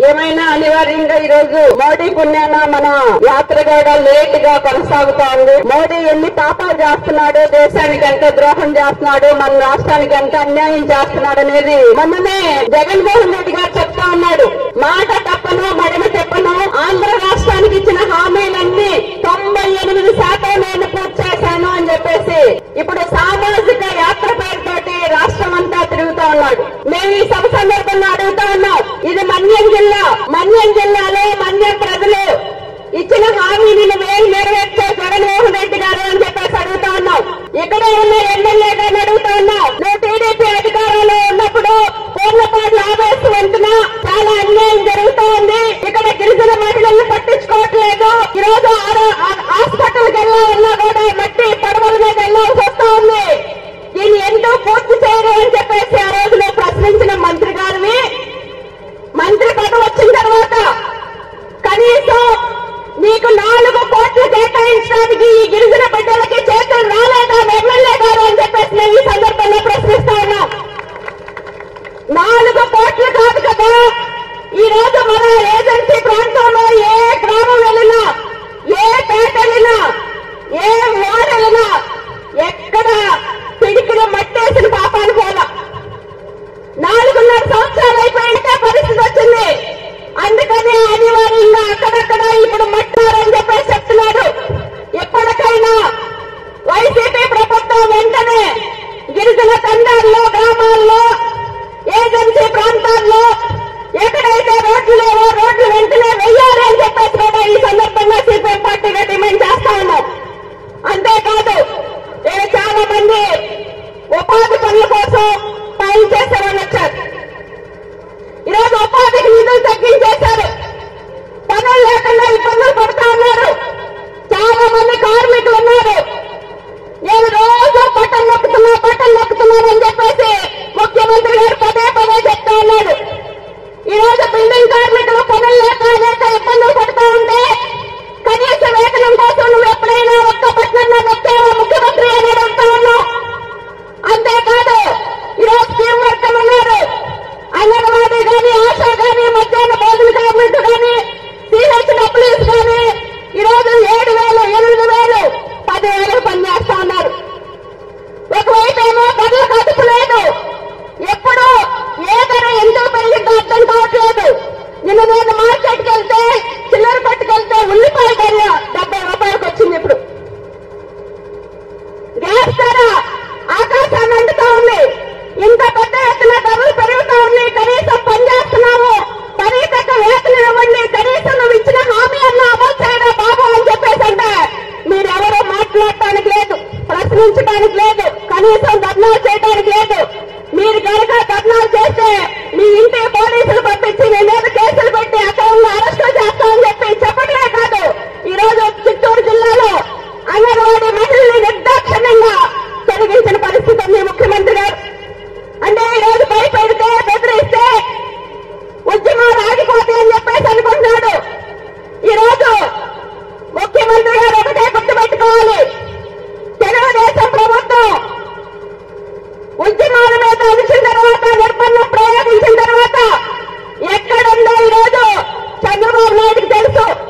ఏమైనా అనివార్యంగా ఈ రోజు మోడీ పుణ్యాన మన యాత్ర కూడా లేట్ గా కొనసాగుతా ఉంది మోడీ ఎన్ని పాపాలు చేస్తున్నాడు దేశానికి ఎంత ద్రోహం చేస్తున్నాడు మన రాష్ట్రానికి ఎంత అన్యాయం చేస్తున్నాడు అనేది మొన్ననే జగన్మోహన్ రెడ్డి గారు చెప్తా ఉన్నాడు మాట తప్పను మడిమ చెప్పను ఆంధ్ర రాష్ట్రానికి ఇచ్చిన హామీలన్నీ తొంభై ఎనిమిది శాతం నేను పూర్తి చేశాను అని చెప్పేసి ఇప్పుడు సామాజిక యాత్ర పేరుతోటి రాష్ట్రం అంతా తిరుగుతా ఉన్నాడు మేము ఈ సభ సందర్భంగా అడుగుతా ఉన్నాం ఇది మన్యం జిల్లా మన్యం జిల్లాలో మన్యం ప్రజలు ఇచ్చిన హామీని వేలు నెరవేర్చే జగన్మోహన్ రెడ్డి గారు అని చెప్పేసి అడుగుతా ఉన్నాం ఇక్కడే ఉన్న ఎమ్మెల్యే గారిని అడుగుతా ఉన్నాం నువ్వు టీడీపీ అధికారంలో ఉన్నప్పుడు పూర్ణపాటి ఆవేశం వంతున చాలా అన్యాయం జరుగుతూ ఉంది ఇక్కడ గిరిజన మహిళలను పట్టించుకోవట్లేదు ఈ రోజు హాస్పిటల్కి వెళ్ళాలన్నా కూడా మట్టి పడవల మీద వెళ్ళాల్సి వస్తా ఉంది దీన్ని ఎంతో పూర్తి చేయరు అని చెప్పేసి ఆ రోజులో ప్రశ్నించిన మంత్రి గారిని మంత్రి పదవి వచ్చిన తర్వాత కనీసం నీకు నాలుగు కోట్లు కేటాయించడానికి ఈ గిరిజన బిడ్డలకి చేతులు రాలేదా ఎమ్మెల్యే గారు అని చెప్పేసి నేను ఈ సందర్భంలో ప్రశ్నిస్తా ఉన్నా నాలుగు కోట్లు కాదు కదా ఈ రోజు మన ఏజెన్సీ ప్రాంతంలో ఏ గ్రామం వెళ్ళినా ఏ పేట వెళ్ళినా ఏ వాడ వెళ్ళినా ఎక్కడ పిడికిన మట్టేసిన పాపాలు పోలా నాలుగున్నర సంవత్సరాలు అయిపోయినాక పరిస్థితి వచ్చింది అందుకని అనివార్యంగా అక్కడక్కడ ఇప్పుడు మట్టారని చెప్పేసి చెప్తున్నారు ఎప్పటికైనా వైసీపీ ప్రభుత్వం వెంటనే గిరిజన తండాల్లో గ్రామాల్లో ఏజెన్సీ ప్రాంతాల్లో ఎక్కడైతే రోడ్లు లేవో రోడ్లు వెంటనే వెయ్యాలి అని చెప్పేసి కూడా ఈ సందర్భంగా సిపిఎం పార్టీగా డిమాండ్ చేస్తా ఉన్నాం అంతేకాదు నేను చాలా మంది ఉపాధి పనుల కోసం పనులు చేసే వాళ్ళు వచ్చారు ఈరోజు ఉపాధికి నిధులు తగ్గించేశారు పనులు లేకుండా ఇబ్బందులు పడుతా ఉన్నారు చాలా మంది కార్మికులు ఉన్నారు నేను రోజు బట్టలు నొక్కుతున్నా బట్టలు నొక్కుతున్నాను అని చెప్పేసి ముఖ్యమంత్రి గారు పదే పదే చెప్తా ఉన్నాడు ఈ రోజు బిల్డింగ్ కార్మికులు పనులు లేక అనేక ఇబ్బందులు పడుతూ ఉంటే కనీస వేతనం కోసం నువ్వు ఎప్పుడైనా ఒక్క పట్టణం నొక్కావా ముఖ్యమంత్రి అని అడుగుతా ఉన్నావు అంతేకాదు ఈరోజు స్కీమ్ వర్కర్లు ఉన్నారు అంగన్వాడీ కానీ ఆశా కానీ మధ్యాహ్న భోజన కార్మికులు కానీ సిహెచ్ డబ్ల్యూస్ కానీ ఈరోజు ఏడు వేలు ఎనిమిది వేలు పది వేలు పనిచేస్తా ఉన్నారు ఒకవైపు ఏమో పనులు కదుపు లేదు ఎప్పుడు ఏ ధర ఎందుకు పెరిగిందో అర్థం కావట్లేదు నిన్న నేను మార్కెట్కి వెళ్తే చిల్లర పట్టుకెళ్తే ఉల్లిపాయ ధర డెబ్బై రూపాయలకు వచ్చింది ఇప్పుడు గ్యాస్ ధర ఆకాశాన్ని అంటుతా ఉంది ఇంత పెద్ద ఎత్తున ధరలు పెరుగుతా ఉన్నాయి కనీసం పని చేస్తున్నాము పని తగ్గ వేతనం ఇవ్వండి కనీసం నువ్వు ఇచ్చిన హామీ అన్న అమలు చేయరా బాబు అని చెప్పేసి అంటే మీరెవరో మాట్లాడటానికి లేదు ప్రశ్నించడానికి లేదు కనీసం ధర్నాలు చేయడానికి లేదు మీరు కనుక ధర్నాలు చేస్తే మీ ఇంటి పోలీసులు పంపించి మీ మీద కేసులు పెట్టి అక్రమంగా అరెస్టులు చేస్తామని చెప్పి చెప్పడమే కాదు ఈ రోజు చిత్తూరు జిల్లాలో అంగన్వాడీ మహిళల్ని నిర్దాక్షిణ్యంగా తొలగించిన పరిస్థితి ఉంది ముఖ్యమంత్రి గారు అంటే ఈ రోజు భయపెడితే బెదిరిస్తే ఉద్యమాలు ఆగిపోతాయి అని చెప్పేసి అనుకుంటున్నాడు ఈ రోజు ముఖ్యమంత్రి గారు ఒకటే గుర్తుపెట్టుకోవాలి తెలుగుదేశం ప్రభుత్వం ఉద్యమాల మీద అలిసిన తర్వాత నిర్బంధం ప్రయోగించిన తర్వాత ఎక్కడుందో ఈ రోజు చంద్రబాబు నాయుడుకి తెలుసు